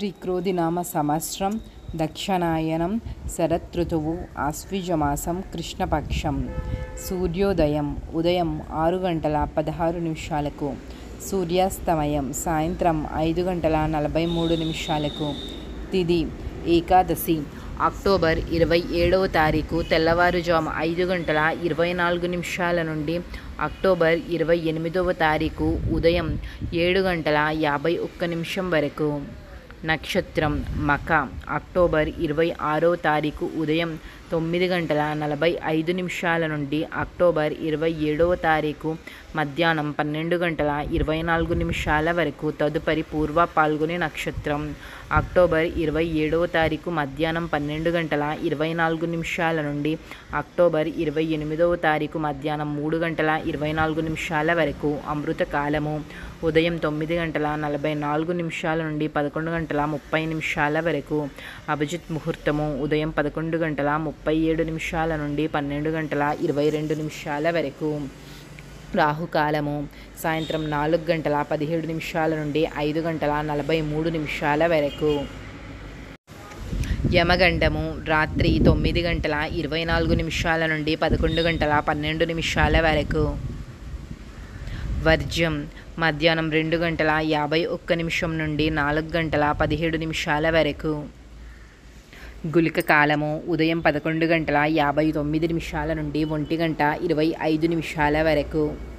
శ్రీక్రోధినామ సంవత్సరం దక్షిణాయనం శరదృతువు ఆశ్వీజమాసం కృష్ణపక్షం సూర్యోదయం ఉదయం ఆరు గంటల పదహారు నిమిషాలకు సూర్యాస్తమయం సాయంత్రం ఐదు గంటల నలభై మూడు నిమిషాలకు తిది ఏకాదశి అక్టోబర్ ఇరవై ఏడవ తారీఖు తెల్లవారుజాము ఐదు గంటల ఇరవై నాలుగు నిమిషాల నుండి అక్టోబర్ ఇరవై ఎనిమిదవ తారీఖు ఉదయం ఏడు గంటల యాభై ఒక్క నిమిషం వరకు నక్షత్రం మక అక్టోబర్ ఇరవై ఆరో తారీఖు ఉదయం తొమ్మిది గంటల నలభై ఐదు నిమిషాల నుండి అక్టోబర్ ఇరవై ఏడవ తారీఖు మధ్యాహ్నం పన్నెండు గంటల ఇరవై నాలుగు నిమిషాల వరకు తదుపరి పూర్వ పాల్గొనే నక్షత్రం అక్టోబర్ ఇరవై ఏడవ తారీఖు మధ్యాహ్నం పన్నెండు గంటల ఇరవై నాలుగు నిమిషాల నుండి అక్టోబర్ ఇరవై ఎనిమిదవ తారీఖు మధ్యాహ్నం మూడు గంటల ఇరవై నాలుగు నిమిషాల వరకు అమృత కాలము ఉదయం తొమ్మిది గంటల నలభై నాలుగు నిమిషాల నుండి పదకొండు గంటల ముప్పై నిమిషాల వరకు అభిజిత్ ముహూర్తము ఉదయం పదకొండు గంటల ముప్పై ఏడు నిమిషాల నుండి పన్నెండు గంటల ఇరవై రెండు నిమిషాల వరకు రాహుకాలము సాయంత్రం నాలుగు గంటల పదిహేడు నిమిషాల నుండి ఐదు గంటల నలభై మూడు నిమిషాల వరకు యమగండము రాత్రి తొమ్మిది గంటల ఇరవై నాలుగు నిమిషాల నుండి పదకొండు గంటల పన్నెండు నిమిషాల వరకు వర్జ్యం మధ్యాహ్నం రెండు గంటల యాభై ఒక్క నిమిషం నుండి నాలుగు గంటల పదిహేడు నిమిషాల వరకు గులిక కాలము ఉదయం పదకొండు గంటల యాభై తొమ్మిది నిమిషాల నుండి ఒంటి గంట ఇరవై ఐదు నిమిషాల వరకు